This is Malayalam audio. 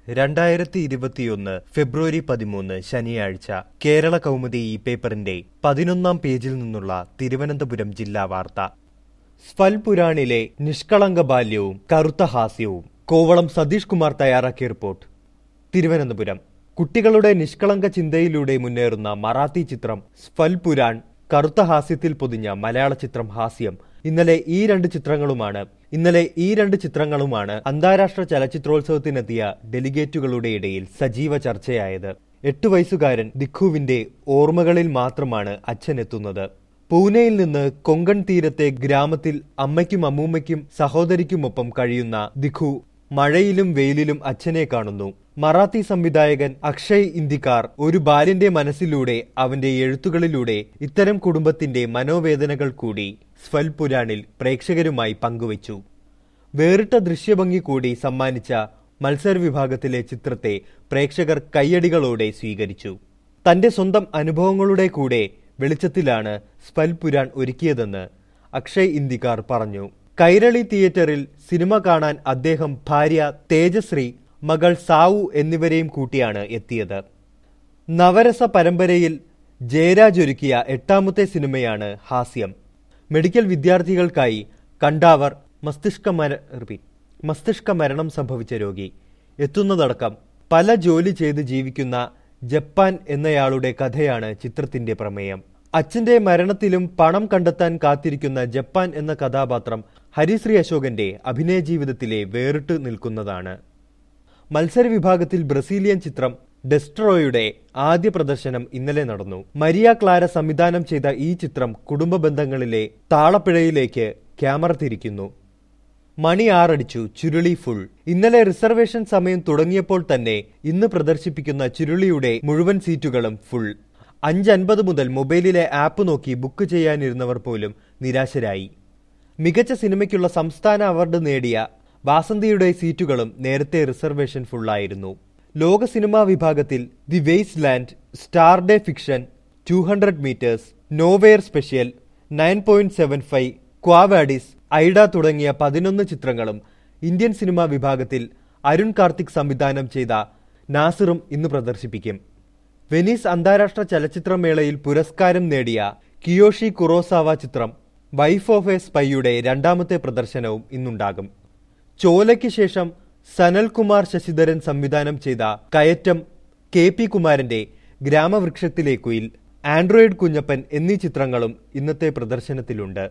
രണ്ടായിരത്തി ഇരുപത്തിയൊന്ന് ഫെബ്രുവരി പതിമൂന്ന് ശനിയാഴ്ച കേരള കൗമുദി ഈ പേപ്പറിന്റെ പതിനൊന്നാം പേജിൽ നിന്നുള്ള തിരുവനന്തപുരം ജില്ലാ വാർത്ത സ്ഫൽപുരാണിലെ നിഷ്കളങ്ക ബാല്യവും കറുത്ത ഹാസ്യവും കോവളം സതീഷ് കുമാർ തയ്യാറാക്കിയ റിപ്പോർട്ട് തിരുവനന്തപുരം കുട്ടികളുടെ നിഷ്കളങ്ക ചിന്തയിലൂടെ മുന്നേറുന്ന മറാത്തി ചിത്രം സ്ഫൽപുരാൺ കറുത്ത ഹാസ്യത്തിൽ പൊതിഞ്ഞ മലയാള ചിത്രം ഹാസ്യം ഇന്നലെ ഈ രണ്ട് ചിത്രങ്ങളുമാണ് ഇന്നലെ ഈ രണ്ട് ചിത്രങ്ങളുമാണ് അന്താരാഷ്ട്ര ചലച്ചിത്രോത്സവത്തിനെത്തിയ ഡെലിഗേറ്റുകളുടെ ഇടയിൽ സജീവ ചർച്ചയായത് എട്ടു വയസ്സുകാരൻ ദിഖുവിന്റെ ഓർമ്മകളിൽ മാത്രമാണ് അച്ഛൻ എത്തുന്നത് പൂനെയിൽ നിന്ന് കൊങ്കൺ തീരത്തെ ഗ്രാമത്തിൽ അമ്മയ്ക്കും അമ്മൂമ്മയ്ക്കും സഹോദരിക്കുമൊപ്പം കഴിയുന്ന ദിഖു മഴയിലും വെയിലിലും അച്ഛനെ കാണുന്നു മറാത്തി സംവിധായകൻ അക്ഷയ് ഇന്ദിക്കാർ ഒരു ബാല്യന്റെ മനസ്സിലൂടെ അവന്റെ എഴുത്തുകളിലൂടെ ഇത്തരം കുടുംബത്തിന്റെ മനോവേദനകൾ കൂടി സ്വൽപുരാണിൽ പ്രേക്ഷകരുമായി പങ്കുവച്ചു വേറിട്ട ദൃശ്യഭംഗി കൂടി സമ്മാനിച്ച മത്സര വിഭാഗത്തിലെ ചിത്രത്തെ പ്രേക്ഷകർ കയ്യടികളോടെ സ്വീകരിച്ചു തന്റെ സ്വന്തം അനുഭവങ്ങളുടെ കൂടെ വെളിച്ചത്തിലാണ് സ്പൽപുരാൺ ഒരുക്കിയതെന്ന് അക്ഷയ് ഇന്ദിക്കാർ പറഞ്ഞു കൈരളി തിയേറ്ററിൽ സിനിമ കാണാൻ അദ്ദേഹം ഭാര്യ തേജശ്രീ മകൾ സാവു എന്നിവരെയും കൂട്ടിയാണ് എത്തിയത് നവരസ പരമ്പരയിൽ ജയരാജ് ഒരുക്കിയ എട്ടാമത്തെ സിനിമയാണ് ഹാസ്യം മെഡിക്കൽ വിദ്യാർത്ഥികൾക്കായി കണ്ടാവർ മസ്തിഷ്ക മര റിപ്പീറ്റ് മസ്തിഷ്ക മരണം സംഭവിച്ച രോഗി എത്തുന്നതടക്കം പല ജോലി ചെയ്ത് ജീവിക്കുന്ന ജപ്പാൻ എന്നയാളുടെ കഥയാണ് ചിത്രത്തിന്റെ പ്രമേയം അച്ഛന്റെ മരണത്തിലും പണം കണ്ടെത്താൻ കാത്തിരിക്കുന്ന ജപ്പാൻ എന്ന കഥാപാത്രം ഹരിശ്രീ അശോകന്റെ അഭിനയ ജീവിതത്തിലെ വേറിട്ട് നിൽക്കുന്നതാണ് മത്സര വിഭാഗത്തിൽ ബ്രസീലിയൻ ചിത്രം ഡെസ്ട്രോയുടെ ആദ്യ പ്രദർശനം ഇന്നലെ നടന്നു മരിയ ക്ലാര സംവിധാനം ചെയ്ത ഈ ചിത്രം കുടുംബ ബന്ധങ്ങളിലെ താളപ്പിഴയിലേക്ക് ക്യാമറ തിരിക്കുന്നു മണി ആറടിച്ചു ചുരുളി ഫുൾ ഇന്നലെ റിസർവേഷൻ സമയം തുടങ്ങിയപ്പോൾ തന്നെ ഇന്ന് പ്രദർശിപ്പിക്കുന്ന ചുരുളിയുടെ മുഴുവൻ സീറ്റുകളും ഫുൾ അഞ്ചൻപത് മുതൽ മൊബൈലിലെ ആപ്പ് നോക്കി ബുക്ക് ചെയ്യാനിരുന്നവർ പോലും നിരാശരായി മികച്ച സിനിമയ്ക്കുള്ള സംസ്ഥാന അവാർഡ് നേടിയ വാസന്തിയുടെ സീറ്റുകളും നേരത്തെ റിസർവേഷൻ ഫുള്ളായിരുന്നു ലോക സിനിമാ വിഭാഗത്തിൽ the waste land star day fiction two hundred metres nowhere special nine point seven five Quo Vadis Aida തുടങ്ങിയ പതിനൊന്ന് ചിത്രങ്ങളും ഇന്ത്യൻ സിനിമാ വിഭാഗത്തിൽ അരുൺ കാർത്തിക് സംവിധാനം ചെയ്ത നാസിറും ഇന്ന് പ്രദർശിപ്പിക്കും വെനീസ് അന്താരാഷ്ട്ര ചലച്ചിത്രമേളയിൽ പുരസ്കാരം നേടിയ കിയോഷി കുറോസാവ ചിത്രം വൈഫ് ഓഫ് എ സ്പൈയുടെ രണ്ടാമത്തെ പ്രദർശനവും ഇന്നുണ്ടാകും ചോലയ്ക്ക് ശേഷം സനൽകുമാർ ശശിധരൻ സംവിധാനം ചെയ്ത കയറ്റം കെ പി കുമാരന്റെ ഗ്രാമവൃക്ഷത്തിലേക്കുയിൽ ആൻഡ്രോയിഡ് കുഞ്ഞപ്പൻ എന്നീ ചിത്രങ്ങളും ഇന്നത്തെ പ്രദർശനത്തിലുണ്ട്